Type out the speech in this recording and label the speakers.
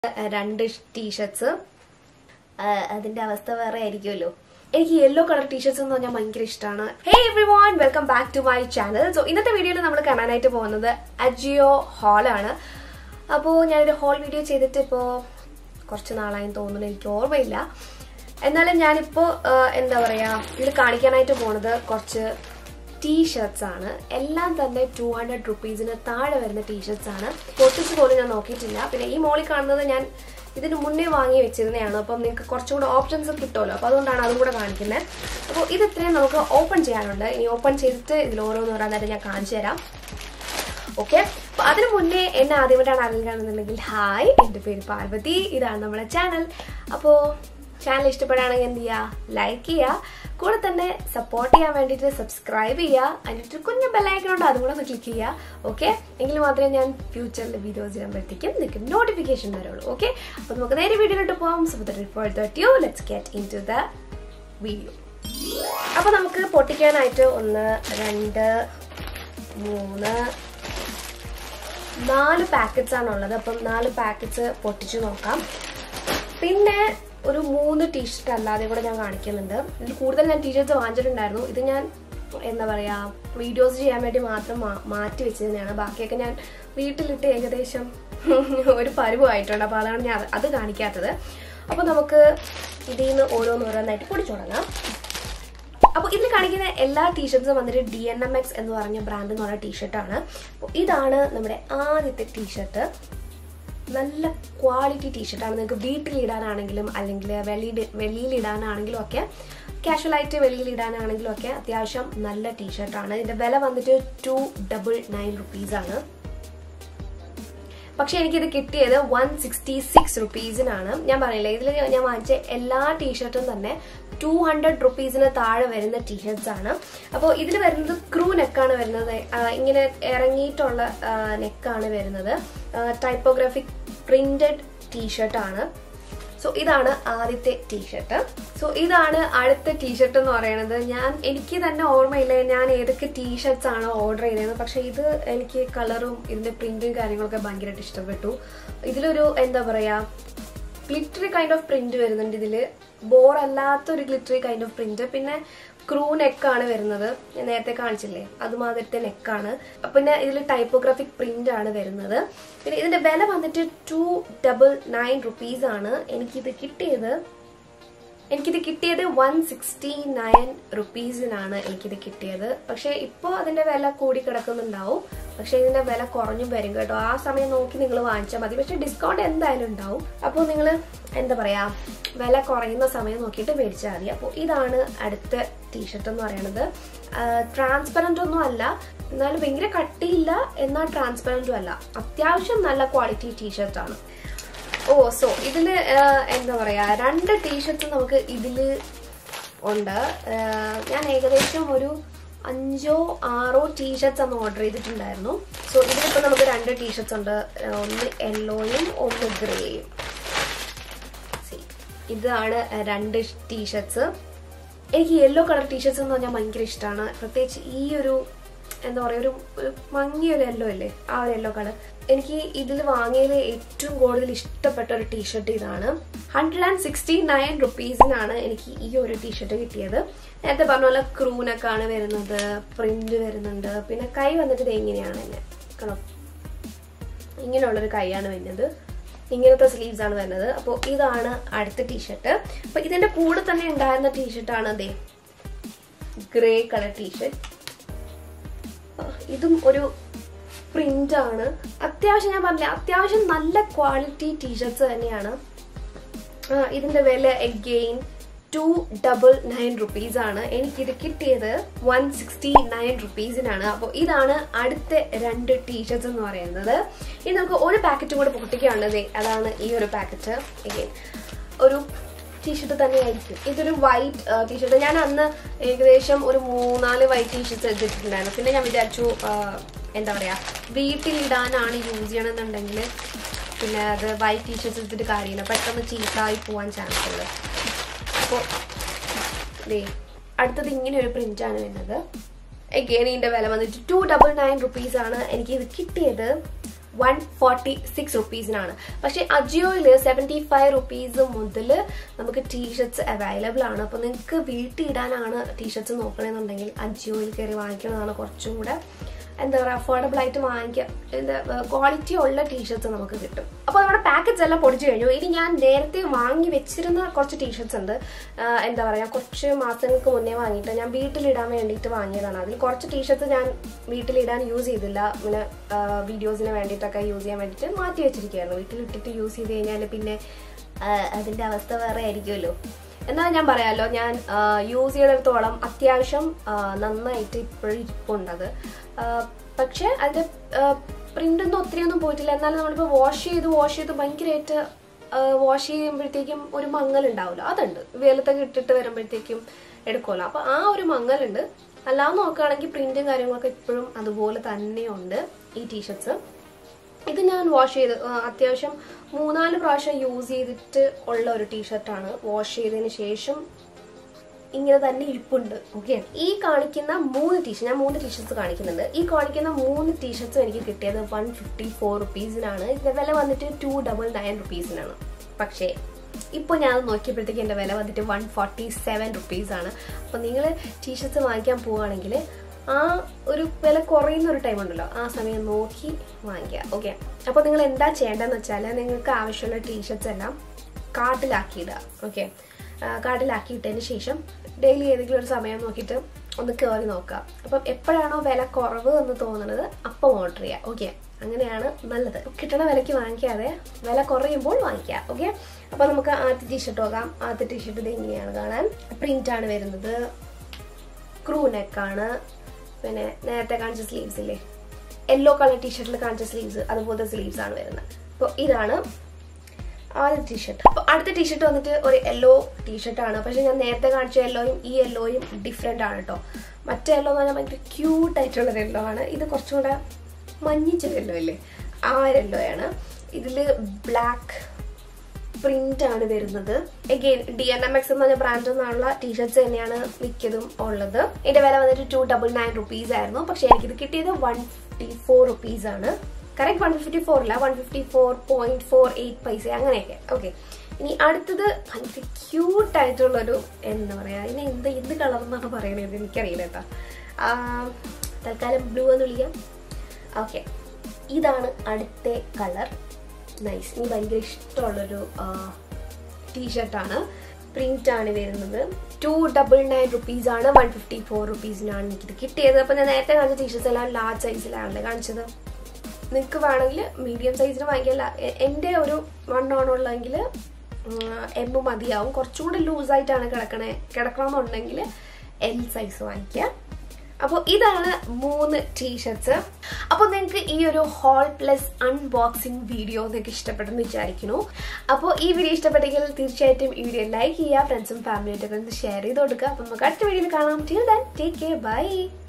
Speaker 1: രണ്ട് ടീഷർട്സ് അതിന്റെ അവസ്ഥ വേറെ ആയിരിക്കുമല്ലോ എനിക്ക് യെല്ലോ കളർ ടീഷർട്സ് എന്ന് പറഞ്ഞാൽ ഭയങ്കര ഇഷ്ടമാണ് hey everyone welcome back to my channel so ഇന്നത്തെ വീഡിയോയിൽ നമ്മൾ കാണാനായിട്ട് പോകുന്നത് അജിയോ ഹാളാണ് അപ്പോൾ ഞാനൊരു ഹോൾ വീഡിയോ ചെയ്തിട്ട് ഇപ്പോൾ കുറച്ച് നാളായെന്ന് തോന്നുന്നു എനിക്ക് ഓർമ്മയില്ല എന്നാലും ഞാനിപ്പോൾ എന്താ പറയുക ഇതിൽ കാണിക്കാനായിട്ട് പോണത് കുറച്ച് ടീഷർട്സ് ആണ് എല്ലാം തന്നെ ടു ഹൺഡ്രഡ് റുപ്പീസിന് താഴെ വരുന്ന ടീഷർട്സ് ആണ് പൊട്ടിച്ച് പോലും ഞാൻ നോക്കിയിട്ടില്ല പിന്നെ ഈ മോളിൽ കാണുന്നത് ഞാൻ ഇതിന് മുന്നേ വാങ്ങി വെച്ചിരുന്നതാണ് അപ്പം നിങ്ങൾക്ക് കുറച്ചുകൂടെ ഓപ്ഷൻസ് കിട്ടുമല്ലോ അപ്പോൾ അതുകൊണ്ടാണ് അതും കൂടെ കാണിക്കുന്നത് അപ്പോൾ ഇത് ഇത്രയും നമുക്ക് ഓപ്പൺ ചെയ്യാനുണ്ട് ഇനി ഓപ്പൺ ചെയ്തിട്ട് ഇതിൽ ഓരോന്ന് ഓരോന്നായിട്ട് ഞാൻ കാണിച്ചു തരാം ഓക്കെ അപ്പൊ അതിനു മുന്നേ എന്നെ ആദ്യമായിട്ടാണ് അറിയുകയാണെന്നുണ്ടെങ്കിൽ ഹായ് എൻ്റെ പേര് പാർവതി ഇതാണ് നമ്മുടെ ചാനൽ അപ്പോൾ ചാനൽ ഇഷ്ടപ്പെടുകയാണെങ്കിൽ എന്ത് ചെയ്യുക ലൈക്ക് ചെയ്യുക കൂടെ തന്നെ സപ്പോർട്ട് ചെയ്യാൻ വേണ്ടിയിട്ട് സബ്സ്ക്രൈബ് ചെയ്യുക അതിൻ്റെ ഒരു കുഞ്ഞു ബെല്ലൈക്കണുണ്ട് അതും കൂടെ ഒന്ന് ക്ലിക്ക് ചെയ്യുക ഓക്കെ എങ്കിൽ മാത്രമേ ഞാൻ ഫ്യൂച്ചറിൽ വീഡിയോസ് ചെയ്യുമ്പോഴത്തേക്കും നിങ്ങൾക്ക് നോട്ടിഫിക്കേഷൻ വരുള്ളൂ ഓക്കെ അപ്പോൾ നമുക്ക് നേരെ വീഡിയോയിലോട്ട് പോകാം so for thirty you let's get into the video അപ്പോൾ നമുക്ക് പൊട്ടിക്കാനായിട്ട് ഒന്ന് രണ്ട് മൂന്ന് നാല് പാക്കറ്റ്സ് ആണ് ഉള്ളത് അപ്പം നാല് പാക്കറ്റ്സ് പൊട്ടിച്ചു നോക്കാം പിന്നെ ഒരു മൂന്ന് ടീഷർട്ട് അല്ലാതെ കൂടെ ഞാൻ കാണിക്കുന്നുണ്ട് ഇതിൽ കൂടുതൽ ഞാൻ ടീഷർട്ട്സ് വാങ്ങിച്ചിട്ടുണ്ടായിരുന്നു ഇത് ഞാൻ എന്താ പറയാ വീഡിയോസ് ചെയ്യാൻ വേണ്ടി മാത്രം മാ- മാറ്റി വെച്ചതിനാണ് ബാക്കിയൊക്കെ ഞാൻ വീട്ടിലിട്ട് ഏകദേശം ഒരു പരുവായിട്ടുണ്ട് അപ്പോൾ അതാണ് ഞാൻ അത് കാണിക്കാത്തത് അപ്പോൾ നമുക്ക് ഇതിൽ നിന്ന് ഓരോന്നോരോന്നായിട്ട് പൊടിച്ചു തുടങ്ങാം അപ്പോൾ ഇതിൽ കാണിക്കുന്ന എല്ലാ ടീഷർട്ട്സും വന്നിട്ട് ഡി എൻ എം എക്സ് എന്ന് പറഞ്ഞ ബ്രാൻഡ് എന്ന് പറഞ്ഞ ടീഷർട്ടാണ് അപ്പോൾ ഇതാണ് നമ്മുടെ ആദ്യത്തെ ടീഷർട്ട് നല്ല ക്വാളിറ്റി ടീഷർട്ടാണ് നിങ്ങൾക്ക് വീട്ടിലിടാനാണെങ്കിലും അല്ലെങ്കിൽ വെളിയിൽ വെളിയിൽ ഇടാനാണെങ്കിലും ഒക്കെ കാഷ്വൽ ആയിട്ട് വെളിയിൽ ഇടാനാണെങ്കിലും ഒക്കെ അത്യാവശ്യം നല്ല ടീഷർട്ടാണ് ഇതിന്റെ വില വന്നിട്ട് ടു ഡബിൾ നയൻ റുപ്പീസ് ആണ് പക്ഷെ എനിക്കിത് കിട്ടിയത് വൺ സിക്സ്റ്റി സിക്സ് റുപ്പീസിനാണ് ഞാൻ പറയില്ലേ ഇതിൽ ഞാൻ വാങ്ങിച്ച എല്ലാ ടീഷർട്ടും തന്നെ ടു ഹൺഡ്രഡ് റുപ്പീസിന് താഴെ വരുന്ന ടീഷർട്സ് ആണ് അപ്പോൾ ഇതിൽ വരുന്നത് ക്രൂ നെക്കാണ് വരുന്നത് ആ, ഇങ്ങനെ ഇറങ്ങിയിട്ടുള്ള നെക്കാണ് വരുന്നത് ടൈപ്പോഗ്രാഫിക് പ്രിന്റഡ് ടീഷർട്ടാണ് സോ ഇതാണ് ആദ്യത്തെ ടീഷർട്ട് സോ ഇതാണ് അടുത്ത ടീഷർട്ട് എന്ന് പറയുന്നത് ഞാൻ എനിക്ക് തന്നെ ഓർമ്മയില്ല ഞാൻ ഏതൊക്കെ ടീഷർട്സ് ആണ് ഓർഡർ ചെയ്തത് പക്ഷെ ഇത് എനിക്ക് കളറും ഇതിന്റെ പ്രിന്റും കാര്യങ്ങളൊക്കെ ഭയങ്കരമായിട്ട് ഇഷ്ടപ്പെട്ടു ഇതിലൊരു എന്താ പറയാ ഗ്ലിറ്ററി കൈൻഡ് ഓഫ് പ്രിന്റ് വരുന്നുണ്ട് ഇതില് ബോർ അല്ലാത്ത ഒരു ഗ്ലിറ്ററി കൈൻഡ് ഓഫ് പ്രിന്റ് പിന്നെ ക്രൂ നെക്കാണ് വരുന്നത് ഞാൻ നേരത്തെ കാണിച്ചില്ലേ അതുമാതിരത്തെ നെക്കാണ് പിന്നെ ഇതിൽ ടൈപ്പോഗ്രാഫിക് പ്രിന്റ് ആണ് വരുന്നത് പിന്നെ ഇതിന്റെ വില വന്നിട്ട് ടു ഡബിൾ നയൻ റുപ്പീസ് ആണ് എനിക്കിത് കിട്ടിയത് എനിക്കിത് കിട്ടിയത് വൺ സിക്സ്റ്റി നയൻ റുപ്പീസിനാണ് എനിക്കിത് കിട്ടിയത് പക്ഷെ ഇപ്പോൾ അതിന്റെ വില കൂടി കിടക്കുന്നുണ്ടാവും പക്ഷെ ഇതിന്റെ വില കുറഞ്ഞും വരും കേട്ടോ ആ സമയം നോക്കി നിങ്ങൾ വാങ്ങിച്ചാൽ മതി പക്ഷെ ഡിസ്കൗണ്ട് എന്തായാലും ഉണ്ടാവും അപ്പോൾ നിങ്ങൾ എന്താ പറയാ വില കുറയുന്ന സമയം നോക്കിയിട്ട് മേടിച്ചാൽ മതി അപ്പോൾ ഇതാണ് അടുത്ത ടീഷർട്ട് എന്ന് പറയുന്നത് ട്രാൻസ്പെറന്റ് ഒന്നും അല്ല എന്നാലും ഭയങ്കര കട്ടിയില്ല എന്നാൽ ട്രാൻസ്പെറന്റും അല്ല അത്യാവശ്യം നല്ല ക്വാളിറ്റി ടീഷർട്ടാണ് ഓ സോ ഇതില് ആ, എന്താ പറയാ രണ്ട് ടീഷർട്സ് നമുക്ക് ഇതില് ഉണ്ട് ആ, ഞാൻ ഏകദേശം ഒരു അഞ്ചോ ആറോ ടീഷർട്സ് അന്ന് ഓർഡർ ചെയ്തിട്ടുണ്ടായിരുന്നു സോ ഇതിലിപ്പോ നമുക്ക് രണ്ട് ടീഷർട്സ് ഉണ്ട് ആ, ഒന്ന് യെല്ലോയും ഒന്ന് ഗ്രേയും ഇതാണ് രണ്ട് ടീഷർട്സ് എനിക്ക് യെല്ലോ കളർ ടീഷർട്സ് എന്ന് പറഞ്ഞാൽ ഭയങ്കര ഇഷ്ടമാണ് പ്രത്യേകിച്ച് ഈ ഒരു എന്താ പറയുക ഒരു ഒരു മങ്ങിയ ഒരു യെല്ലോ അല്ലേ ആ ഒരു യെല്ലോ കളർ എനിക്ക് ഇതിൽ വാങ്ങിയതിൽ ഏറ്റവും കൂടുതൽ ഇഷ്ടപ്പെട്ട ഒരു ടീഷർട്ട് ഇതാണ് ഹൺഡ്രഡ് ആൻഡ് സിക്സ്റ്റി നയൻ റുപ്പീസിനാണ് എനിക്ക് ഈ ഒരു ടീഷർട്ട് കിട്ടിയത് നേരത്തെ പറഞ്ഞ പോലെ ക്രൂനൊക്കെയാണ് വരുന്നത് പ്രിന്റ് വരുന്നുണ്ട് പിന്നെ കൈ വന്നിട്ട് ഇത് എങ്ങനെയാണ് തന്നെ കണോ ഇങ്ങനെയുള്ളൊരു കൈയാണ് വരുന്നത് ഇങ്ങനത്തെ സ്ലീവ്സ് ആണ് വരുന്നത് അപ്പോൾ ഇതാണ് അടുത്ത ടീഷർട്ട് അപ്പൊ ഇതിന്റെ കൂടെ തന്നെ ഉണ്ടായിരുന്ന ടീഷർട്ടാണ് അതെ ഗ്രേ കളർ ടീഷർട്ട് ഇതും ഒരു പ്രിന്റ് ആണ് അത്യാവശ്യം ഞാൻ പറഞ്ഞില്ല അത്യാവശ്യം നല്ല ക്വാളിറ്റി ടീഷർട്സ് തന്നെയാണ് ആ, ഇതിന്റെ വില again two double nine rupees ആണ് എനിക്കിത് കിട്ടിയത് വൺ സിക്സ്റ്റി നയൻ റുപ്പീസിനാണ് അപ്പോൾ ഇതാണ് അടുത്ത രണ്ട് ടീഷർട്സ് എന്ന് പറയുന്നത് ഇനി നമുക്ക് ഒരു പാക്കറ്റും കൂടെ പൊട്ടിക്കുകയാണ് ദേ, അതാണ് ഈ ഒരു പാക്കറ്റ് എഗെയിൻ ഒരു ടീഷർട്ട് തന്നെയായിരിക്കും ഇതൊരു വൈറ്റ് ടീഷർട്ട് ഞാൻ അന്ന് ഏകദേശം ഒരു മൂന്നാല് വൈറ്റ് ടീഷർട്സ് എടുത്തിട്ടുണ്ടായിരുന്നു പിന്നെ ഞാൻ വിചാരിച്ചു ആ, എന്താ പറയാ വീട്ടിലിടാനാണ് യൂസ് ചെയ്യണമെന്നുണ്ടെങ്കിൽ പിന്നെ അത് വൈറ്റ് ടീഷർട്സ് എടുത്തിട്ട് കാര്യമില്ല പെട്ടെന്ന് ചീത്തായി പോവാൻ ചാൻസ് ഉണ്ട് അപ്പോൾ ദേ അടുത്തത് ഇങ്ങനെ ഒരു പ്രിന്റ് ആണ് വരുന്നത് എഗെയിൻ ഇതിന്റെ വില വന്നിട്ട് ടു ഡബിൾ നയൻ റുപ്പീസ് ആണ് എനിക്ക് ഇത് കിട്ടിയത് വൺ ഫോർട്ടി സിക്സ് റുപ്പീസിനാണ് പക്ഷേ അജിയോയിൽ സെവൻറ്റി ഫൈവ് റുപ്പീസ് മുതൽ നമുക്ക് ടീഷർട്സ് അവൈലബിൾ ആണ് അപ്പോൾ നിങ്ങൾക്ക് വീട്ടിൽ ഇടാനാണ് ടീഷർട്സ് നോക്കണമെന്നുണ്ടെങ്കിൽ അജിയോയിൽ കയറി വാങ്ങിക്കുന്നതാണ് കുറച്ചും കൂടെ എന്താ പറയുക അഫോർഡബിൾ ആയിട്ട് വാങ്ങിക്കാം എന്താ ക്വാളിറ്റി ഉള്ള ടീഷർട്സ് നമുക്ക് കിട്ടും അപ്പോൾ നമ്മുടെ പാക്കറ്റ്സ് എല്ലാം പൊടിച്ചു കഴിഞ്ഞു ഇനി ഞാൻ നേരത്തെ വാങ്ങി വെച്ചിരുന്ന കുറച്ച് ടീഷർട്സ് ഉണ്ട് ആ, എന്താ പറയുക കുറച്ച് മാസങ്ങൾക്ക് മുന്നേ വാങ്ങിയിട്ട് ഞാൻ വീട്ടിലിടാൻ വേണ്ടിയിട്ട് വാങ്ങിയതാണ് അതിൽ കുറച്ച് ടീഷർട്സ് ഞാൻ വീട്ടിലിടാൻ യൂസ് ചെയ്തില്ല പിന്നെ വീഡിയോസിന് വേണ്ടിയിട്ടൊക്കെ യൂസ് ചെയ്യാൻ വേണ്ടിയിട്ട് മാറ്റി വെച്ചിരിക്കുകയായിരുന്നു വീട്ടിലിട്ടിട്ട് യൂസ് ചെയ്ത് കഴിഞ്ഞാൽ പിന്നെ ആ, അതിന്റെ അവസ്ഥ വേറെ ആയിരിക്കുമല്ലോ എന്നാൽ ഞാൻ പറയാമല്ലോ ഞാൻ യൂസ് ചെയ്തിടത്തോളം അത്യാവശ്യം ആ, നന്നായിട്ട് ഇപ്പോഴും ഇരിപ്പുണ്ടത് ആ, പക്ഷെ അതിന്റെ പ്രിന്റ് ഒന്നും ഒത്തിരി ഒന്നും പോയിട്ടില്ല എന്നാലും നമ്മളിപ്പോൾ വാഷ് ചെയ്ത് വാഷ് ചെയ്ത് ഭയങ്കരമായിട്ട് വാഷ് ചെയ്യുമ്പോഴത്തേക്കും ഒരു മങ്ങൽ ഉണ്ടാവില്ല അതുണ്ട് വെയിലത്തൊക്കെ ഇട്ടിട്ട് വരുമ്പോഴത്തേക്കും എടുക്കുമല്ലോ അപ്പൊ ആ ഒരു മങ്ങലുണ്ട് അല്ലാതെ നോക്കുകയാണെങ്കിൽ പ്രിന്റും കാര്യങ്ങളൊക്കെ ഇപ്പോഴും അതുപോലെ തന്നെയുണ്ട് ഈ ടീഷർട്സ് ഇത് ഞാൻ വാഷ് ചെയ്ത് ആ, അത്യാവശ്യം മൂന്നാല് പ്രാവശ്യം യൂസ് ചെയ്തിട്ട് ഉള്ള ഒരു ടീഷർട്ടാണ് വാഷ് ചെയ്തതിന് ശേഷം ഇങ്ങനെ തന്നെ ഇരിപ്പുണ്ട് ഓക്കെ ഈ കാണിക്കുന്ന മൂന്ന് ടീഷർട്ട് ഞാൻ മൂന്ന് ടീഷർട്സ് കാണിക്കുന്നുണ്ട് ഈ കാണിക്കുന്ന മൂന്ന് ടീഷർട്സും എനിക്ക് കിട്ടിയത് വൺ ഫിഫ്റ്റി ഫോർ റുപ്പീസിനാണ് ഇതിന്റെ വില വന്നിട്ട് ടു ഡബിൾ നയൻ റുപ്പീസിനാണ് പക്ഷേ ഇപ്പോൾ ഞാൻ അത് നോക്കിയപ്പോഴത്തേക്ക് എൻ്റെ വില വന്നിട്ട് വൺ ഫോർട്ടി സെവൻ റുപ്പീസാണ് അപ്പോൾ നിങ്ങൾ ടീഷർട്സ് വാങ്ങിക്കാൻ പോവുകയാണെങ്കിൽ ആ ഒരു വില കുറയുന്ന ഒരു ടൈം ഉണ്ടല്ലോ ആ സമയം നോക്കി വാങ്ങിക്കുക ഓക്കെ അപ്പോൾ നിങ്ങൾ എന്താ ചെയ്യേണ്ടതെന്ന് വെച്ചാൽ നിങ്ങൾക്ക് ആവശ്യമുള്ള ടീഷർട്സ് എല്ലാം കാർട്ടിലാക്കിയിടുക ഓക്കെ കാർട്ടിലാക്കിയിട്ടതിന് ശേഷം ഡെയിലി ഏതെങ്കിലും ഒരു സമയം നോക്കിയിട്ട് ഒന്ന് കയറി നോക്കുക അപ്പം എപ്പോഴാണോ വില കുറവ് എന്ന് തോന്നുന്നത് അപ്പം ഓർഡർ ചെയ്യുക ഓക്കെ അങ്ങനെയാണ് നല്ലത് കിട്ടണ വിലയ്ക്ക് വാങ്ങിക്കാതെ വില കുറയുമ്പോൾ വാങ്ങിക്കുക ഓക്കെ അപ്പോൾ നമുക്ക് ആദ്യത്തെ ടീഷർട്ട് നോക്കാം ആദ്യത്തെ ടീഷർട്ട് ഇത് ഇങ്ങനെയാണ് കാണാൻ പ്രിന്റ് ആണ് വരുന്നത് ക്രൂ നെക്കാണ് പിന്നെ നേരത്തെ കാണിച്ച സ്ലീവ്സ് ഇല്ലേ യെല്ലോ കളർ ടീഷർട്ടിൽ കാണിച്ച സ്ലീവ്സ് അതുപോലത്തെ സ്ലീവ്സ് ആണ് വരുന്നത് അപ്പോൾ ഇതാണ് ആദ്യത്തെ ടീഷർട്ട് അപ്പോൾ അടുത്ത ടീഷർട്ട് വന്നിട്ട് ഒരു യെല്ലോ ടീഷർട്ടാണ് പക്ഷെ ഞാൻ നേരത്തെ കാണിച്ച യെല്ലോയും ഈ യെല്ലോയും ഡിഫറെൻ്റ് ആണ് കേട്ടോ മറ്റേ യെല്ലോ എന്ന് പറഞ്ഞാൽ ഭയങ്കര ക്യൂട്ട് ആയിട്ടുള്ള യെല്ലോ ആണ് ഇത് കുറച്ചും കൂടെ മഞ്ഞിച്ച യെല്ലോ ഇല്ലേ ആ യെല്ലോ ആണ് ഇതിൽ ബ്ലാക്ക് പ്രിന്റ് ആണ് വരുന്നത് again D N M X എന്ന് പറഞ്ഞ ബ്രാൻഡിൽ നിന്നുള്ള ടീഷർട്സ് തന്നെയാണ് മിക്കതും ഉള്ളത് ഇതിന്റെ വില വന്നിട്ട് ടു ഡബിൾ നയൻ റുപ്പീസ് ആയിരുന്നു പക്ഷെ എനിക്കിത് കിട്ടിയത് വൺ ഫിഫ്റ്റി ഫോർ റുപ്പീസ് ആണ് കറക്റ്റ് വൺ ഫിഫ്റ്റി ഫോർ അല്ല one fifty four point four eight paisa അങ്ങനെയൊക്കെ ഓക്കെ ഇനി അടുത്തത് ഭയങ്കര ക്യൂട്ട് ആയിട്ടുള്ളൊരു എന്താ പറയാ ഇതിന് എന്ത് എന്ത് കളർ എന്നാണ് പറയണത് എനിക്കറിയില്ല കേട്ടോ ആ, തൽക്കാലം ബ്ലൂ എന്ന് വിളിക്കാം ഓക്കെ ഇതാണ് അടുത്ത കളർ നൈസ് എനിക്ക് ഭയങ്കര ഇഷ്ടമുള്ളൊരു ടീഷർട്ടാണ് പ്രിന്റ് ആണ് വരുന്നത് ടു ഡബിൾ നയൻ റുപ്പീസ് ആണ് വൺ ഫിഫ്റ്റി ഫോർ റുപ്പീസിനാണ് എനിക്കിത് കിട്ടിയത് അപ്പം ഞാൻ നേരത്തെ കാണിച്ച ടീഷർട്സ് എല്ലാം ലാർജ് സൈസിലാണല്ലേ കാണിച്ചത് നിങ്ങൾക്ക് വേണമെങ്കിൽ മീഡിയം സൈസിന് വാങ്ങിക്കല്ല എൻ്റെ ഒരു വണ്ണാണുള്ളതെങ്കിൽ എം മതിയാവും കുറച്ചും കൂടെ ലൂസായിട്ടാണ് കിടക്കണേ കിടക്കണമെന്നുണ്ടെങ്കിൽ എൽ സൈസ് വാങ്ങിക്കുക അപ്പോൾ ഇതാണ് മൂന്ന് ടീഷർട്സ് അപ്പോൾ നിങ്ങൾക്ക് ഈ ഒരു ഹോൾ പ്ലസ് അൺബോക്സിംഗ് വീഡിയോ നിങ്ങൾക്ക് ഇഷ്ടപ്പെട്ടെന്ന് വിചാരിക്കുന്നു അപ്പോൾ ഈ വീഡിയോ ഇഷ്ടപ്പെട്ടെങ്കിൽ തീർച്ചയായിട്ടും ഈ വീഡിയോ ലൈക്ക് ചെയ്യുക ഫ്രണ്ട്സും ഫാമിലിയായിട്ടൊക്കെ ഒന്ന് ഷെയർ ചെയ്ത് കൊടുക്കുക അപ്പോൾ നമുക്ക് അടുത്ത വീഡിയോയിൽ കാണാം till then take care by